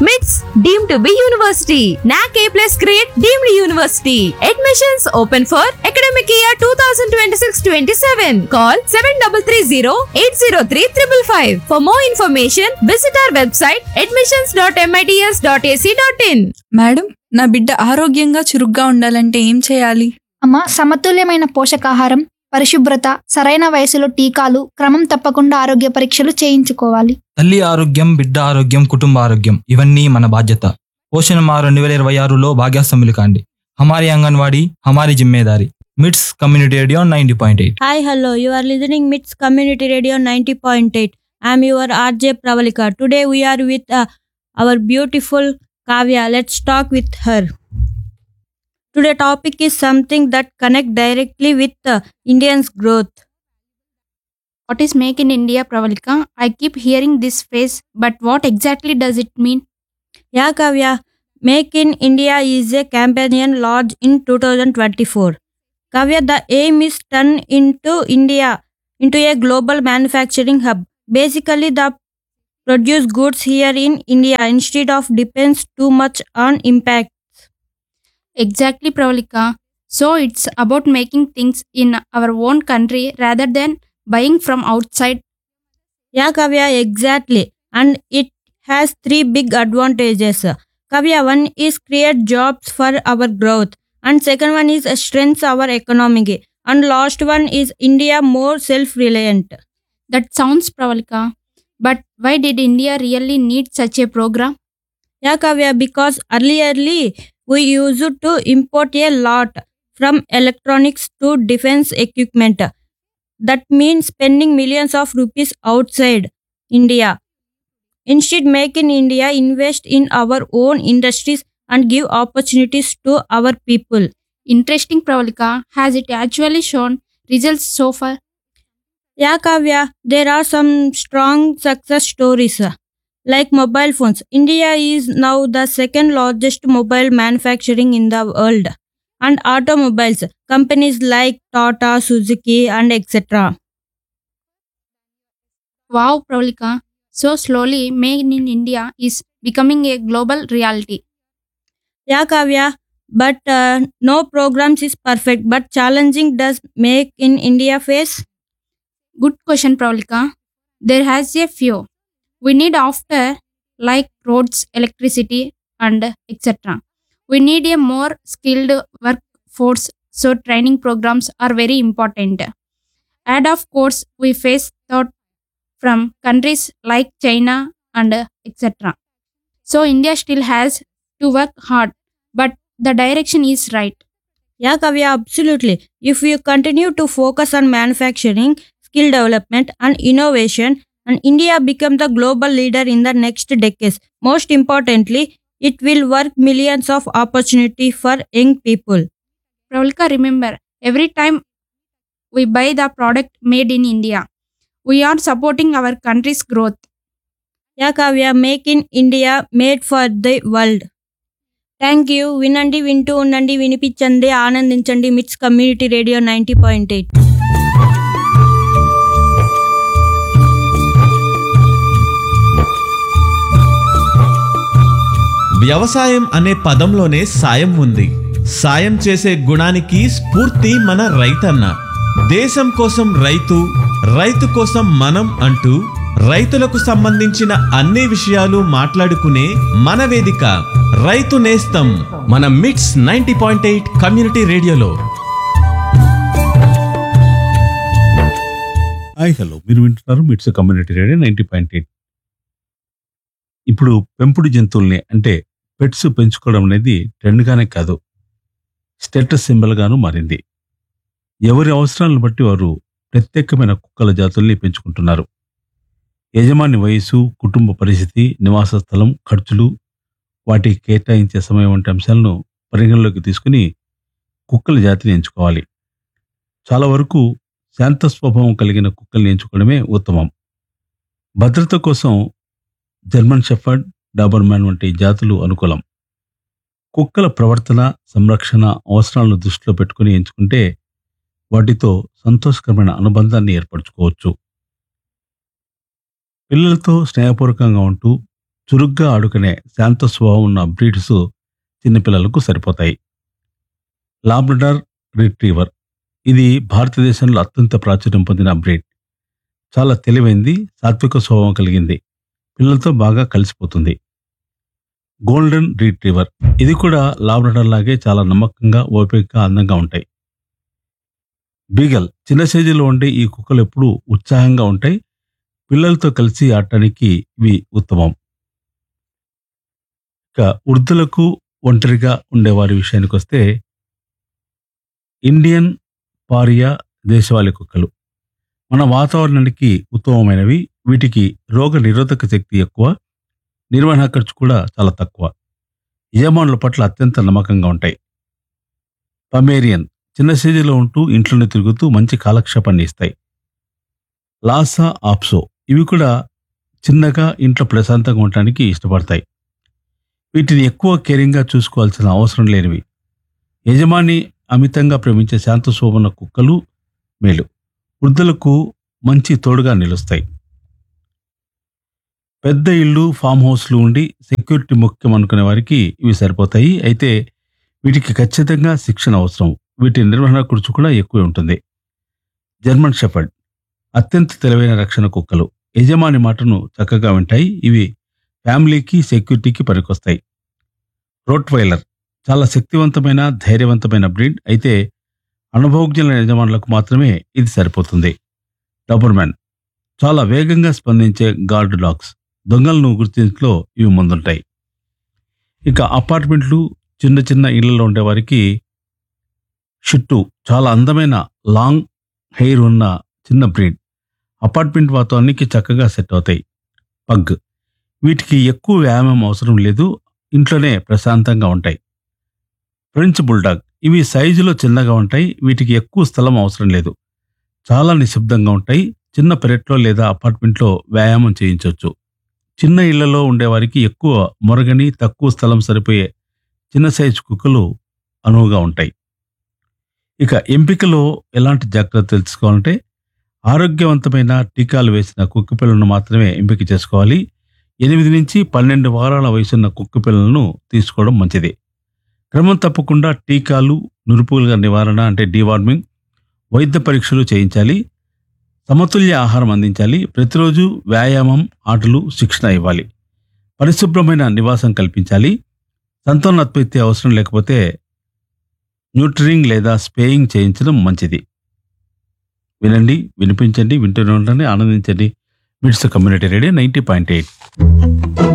MITS deemed to be university. NAC A plus grade deemed university. Admissions open for academic year 2026-27. Call 7330-803-555. For more information, visit our website admissions.mits.ac.in. Madam నా బిడ్డ ఆరోగ్యంగా చురుగ్గా ఉండాలంటే ఏం చేయాలి అమ్మ సమతుల్యమైన పోషకాహారం పరిశుభ్రత సరైన వయసులో టీకాలు క్రమం తప్పకుండా ఆరోగ్య పరీక్షలు చేయించుకోవాలి తల్లి ఆరోగ్యం బిడ్డ ఆరోగ్యం కుటుంబ ఆరోగ్యం ఇవన్నీ మన బాధ్యత పోషణ మా రెండు వేల ఇరవై ఆరులో భాగ్యాస్తంభులు కాండి హమారి అంగన్వాడీ హమారి జిమ్మేదారి MITS community radio ninety point eight Hi, hello. You are listening MITS Community Radio 90.8. I am your RJ Pravalika. Today we are with uh, our beautiful Kavya. Let's talk with her. Today topic is something that connect directly with uh, Indians' growth. What is Make in India, Pravalika? I keep hearing this phrase, but what exactly does it mean? Yeah, Kavya. Make in India is a campaign launched in 2024. Kavya, the aim is turn into India into a global manufacturing hub. Basically, the produce goods here in India instead of depends too much on impact. Exactly, Pravalika. So it's about making things in our own country rather than buying from outside. Yeah, Kavya, exactly. And it has three big advantages. Kavya, one is create jobs for our growth. And second one is strengthens our economy. And last one is India more self-reliant. That sounds Pravalika. But why did India really need such a program? Yeah, Kavya, because earlierly we used to import a lot from electronics to defense equipment. That means spending millions of rupees outside India. Instead, make in India invest in our own industries and give opportunities to our people. Interesting, Pravalika. Has it actually shown results so far? Yeah, Kavya, there are some strong success stories. uh, Like mobile phones. India is now the second largest mobile manufacturing in the world. And automobiles, companies like Tata, Suzuki, and etc. Wow, Pravalika. So slowly, Made in India is becoming a global reality. Yeah, Kavya, but uh, no programs is perfect, but challenging does make in India face. Good question, Pravalika. There has a few. We need after like roads, electricity, and etc. We need a more skilled workforce, so training programs are very important. And of course, we face thought from countries like China and etc. So India still has to work hard, but the direction is right. Yeah, Kavya, absolutely. If we continue to focus on manufacturing, skill development, and innovation, and India become the global leader in the next decades. Most importantly, it will work millions of opportunity for young people. Pravalika, remember, every time we buy the product made in India, we are supporting our country's growth. Yeah, Kavya, make in India, made for the world. Thank you వినండి వింటూ ఉండండి వినిపించండి ఆనందించండి MITS community radio ninety point eight వ్యవసాయం అనే పదంలోనే సాయం ఉంది సాయం చేసే గుణానికి స్ఫూర్తి మన రైతన్న దేశం కోసం రైతు రైతు కోసం మనం అంటూ రైతులకు సంబంధించిన అన్ని విషయాలు మాట్లాడుకునే మన వేదిక రైతు నేస్తం మన MITS ninety point eight community రేడియోలో హాయ్ హలో మీరు వింటున్నారు MITS community radio ninety point eight ఇప్పుడు పెంపుడు జంతువుల్ని అంటే పెట్స్ పెంచుకోవడం అనేది ట్రెండ్గానే కాదు స్టేటస్ సింబల్గాను మారింది ఎవరి అవసరాలను బట్టి వారు ప్రత్యేకమైన కుక్కల జాతుల్ని పెంచుకుంటున్నారు యజమాని వయసు కుటుంబ పరిస్థితి నివాస స్థలం ఖర్చులు వాటికి కేటాయించే సమయం వంటి అంశాలను పరిగణలోకి తీసుకుని కుక్కల జాతిని ఎంచుకోవాలి చాలా వరకు శాంత స్వభావం కలిగిన కుక్కల్ని ఎంచుకోవడమే ఉత్తమం భద్రత కోసం జర్మన్ షెఫర్డ్ డాబర్మ్యాన్ వంటి జాతులు అనుకూలం కుక్కల ప్రవర్తన సంరక్షణ అవసరాలను దృష్టిలో పెట్టుకుని ఎంచుకుంటే వాటితో సంతోషకరమైన అనుబంధాన్ని ఏర్పరచుకోవచ్చు పిల్లలతో స్నేహపూర్వకంగా ఉంటూ చురుగ్గా ఆడుకునే శాంత స్వభావం ఉన్న బ్రీడ్స్ చిన్నపిల్లలకు సరిపోతాయి లాబ్రడార్ రిట్రీవర్ ఇది భారతదేశంలో అత్యంత ప్రాచుర్యం పొందిన బ్రీడ్ చాలా తెలివైంది సాత్విక స్వభావం కలిగింది పిల్లలతో బాగా కలిసిపోతుంది గోల్డెన్ రీట్రీవర్ ఇది కూడా లాబ్రడార్ లాగే చాలా నమ్మకంగా ఓపికగా అందంగా ఉంటాయి బీగల్ చిన్న సైజులో ఉండే ఈ కుక్కలు ఎప్పుడూ ఉత్సాహంగా ఉంటాయి పిల్లలతో కలిసి ఆడటానికి ఇవి ఉత్తమం ఇక వృద్ధులకు ఒంటరిగా ఉండే వారి విషయానికి వస్తే ఇండియన్ పారియా దేశవాళీ కుక్కలు మన వాతావరణానికి ఉత్తమమైనవి వీటికి రోగ నిరోధక శక్తి ఎక్కువ నిర్వహణ ఖర్చు కూడా చాలా తక్కువ యజమానుల పట్ల అత్యంత నమ్మకంగా ఉంటాయి పమేరియన్ చిన్న సైజులో ఉంటూ ఇంట్లోనే తిరుగుతూ మంచి కాలక్షేపాన్ని ఇస్తాయి లాసా ఆప్సో ఇవి కూడా చిన్నగా ఇంట్లో ప్రశాంతంగా ఉండటానికి ఇష్టపడతాయి వీటిని ఎక్కువ కేరింగ్గా చూసుకోవాల్సిన అవసరం లేనివి యజమాని అమితంగా ప్రేమించే శాంత శోభన కుక్కలు మేలు వృద్ధులకు మంచి తోడుగా నిలుస్తాయి పెద్ద ఇల్లు ఫామ్ హౌస్లు ఉండి సెక్యూరిటీ ముఖ్యం అనుకునే వారికి ఇవి సరిపోతాయి అయితే వీటికి ఖచ్చితంగా శిక్షణ అవసరం వీటి నిర్వహణ ఖర్చు కూడా ఎక్కువ ఉంటుంది జర్మన్ షెఫర్డ్ అత్యంత తెలివైన రక్షణ కుక్కలు యజమాని మాటను చక్కగా వింటాయి ఇవి ఫ్యామిలీకి సెక్యూరిటీకి పనికొస్తాయి రోట్వైలర్ చాలా శక్తివంతమైన ధైర్యవంతమైన బ్రీడ్ అయితే అనుభవజ్ఞుల యజమానులకు మాత్రమే ఇది సరిపోతుంది డబర్మ్యాన్ చాలా వేగంగా స్పందించే గార్డ్ డాగ్స్ దొంగలను గుర్తించలో ఇవి ముందుంటాయి ఇక అపార్ట్మెంట్లు చిన్న చిన్న ఇళ్లలో ఉండే వారికి షిట్టు చాలా అందమైన లాంగ్ హెయిర్ ఉన్న చిన్న బ్రీడ్ అపార్ట్మెంట్ వాతావరణానికి చక్కగా సెట్ అవుతాయి పగ్ వీటికి ఎక్కువ వ్యాయామం అవసరం లేదు ఇంట్లోనే ప్రశాంతంగా ఉంటాయి ఫ్రెంచ్ బుల్డాగ్ ఇవి సైజులో చిన్నగా ఉంటాయి వీటికి ఎక్కువ స్థలం అవసరం లేదు చాలా నిశ్శబ్దంగా ఉంటాయి చిన్న పెరట్లో లేదా అపార్ట్మెంట్లో వ్యాయామం చేయించవచ్చు చిన్న ఇళ్లలో ఉండేవారికి ఎక్కువ మొరగని తక్కువ స్థలం సరిపోయే చిన్న సైజు కుక్కలు అనువుగా ఉంటాయి ఇక ఎంపికలో ఎలాంటి జాగ్రత్తలు తీసుకోవాలంటే ఆరోగ్యవంతమైన టీకాలు వేసిన కుక్క పిల్లలను మాత్రమే ఎంపిక చేసుకోవాలి ఎనిమిది నుంచి పన్నెండు వారాల వయసున్న కుక్క పిల్లలను తీసుకోవడం మంచిది క్రమం తప్పకుండా టీకాలు నురుపుల నివారణ అంటే డీవార్మింగ్ వైద్య పరీక్షలు చేయించాలి సమతుల్య ఆహారం అందించాలి ప్రతిరోజు వ్యాయామం ఆటలు శిక్షణ ఇవ్వాలి పరిశుభ్రమైన నివాసం కల్పించాలి సంతానోత్పత్తి అవసరం లేకపోతే న్యూట్రింగ్ లేదా స్పేయింగ్ చేయించడం మంచిది వినండి వినిపించండి వింటూనే ఉండండి ఆనందించండి MITS community radio ninety point eight